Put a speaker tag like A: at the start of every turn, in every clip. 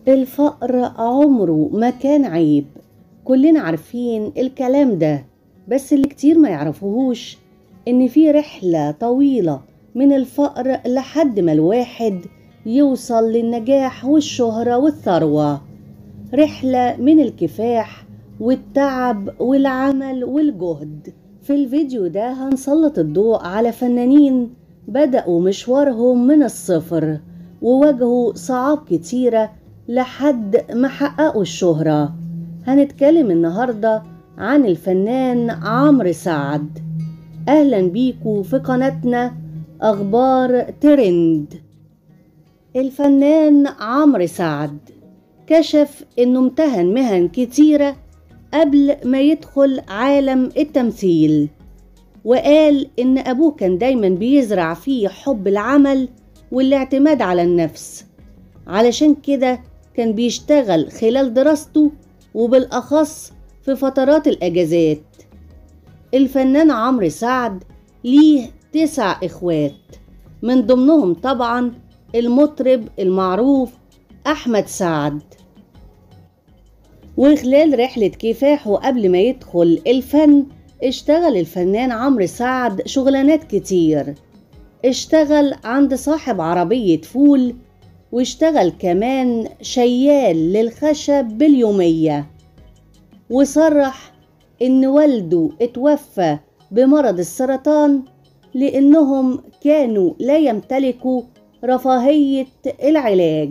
A: الفقر عمره ما كان عيب كلنا عارفين الكلام ده بس اللي كتير ما يعرفوهوش ان في رحلة طويلة من الفقر لحد ما الواحد يوصل للنجاح والشهرة والثروة رحلة من الكفاح والتعب والعمل والجهد في الفيديو ده هنسلط الضوء على فنانين بدأوا مشوارهم من الصفر وواجهوا صعاب كتيرة لحد ما حققوا الشهرة هنتكلم النهاردة عن الفنان عمرو سعد أهلا بيكو في قناتنا أخبار ترند الفنان عمرو سعد كشف إنه امتهن مهن كتيرة قبل ما يدخل عالم التمثيل وقال إن أبوه كان دايما بيزرع فيه حب العمل والاعتماد على النفس علشان كده كان بيشتغل خلال دراسته وبالأخص في فترات الأجازات الفنان عمرو سعد ليه تسع إخوات من ضمنهم طبعا المطرب المعروف أحمد سعد وخلال رحلة كفاحه قبل ما يدخل الفن اشتغل الفنان عمرو سعد شغلانات كتير اشتغل عند صاحب عربية فول واشتغل كمان شيال للخشب باليومية وصرح ان والده اتوفى بمرض السرطان لانهم كانوا لا يمتلكوا رفاهية العلاج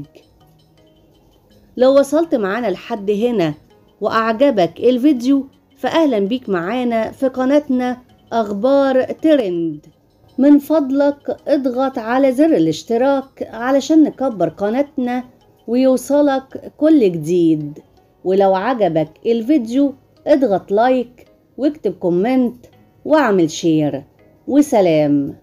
A: لو وصلت معانا لحد هنا وأعجبك الفيديو فأهلا بيك معانا في قناتنا أخبار ترند من فضلك اضغط على زر الاشتراك علشان نكبر قناتنا ويوصلك كل جديد ولو عجبك الفيديو اضغط لايك واكتب كومنت واعمل شير وسلام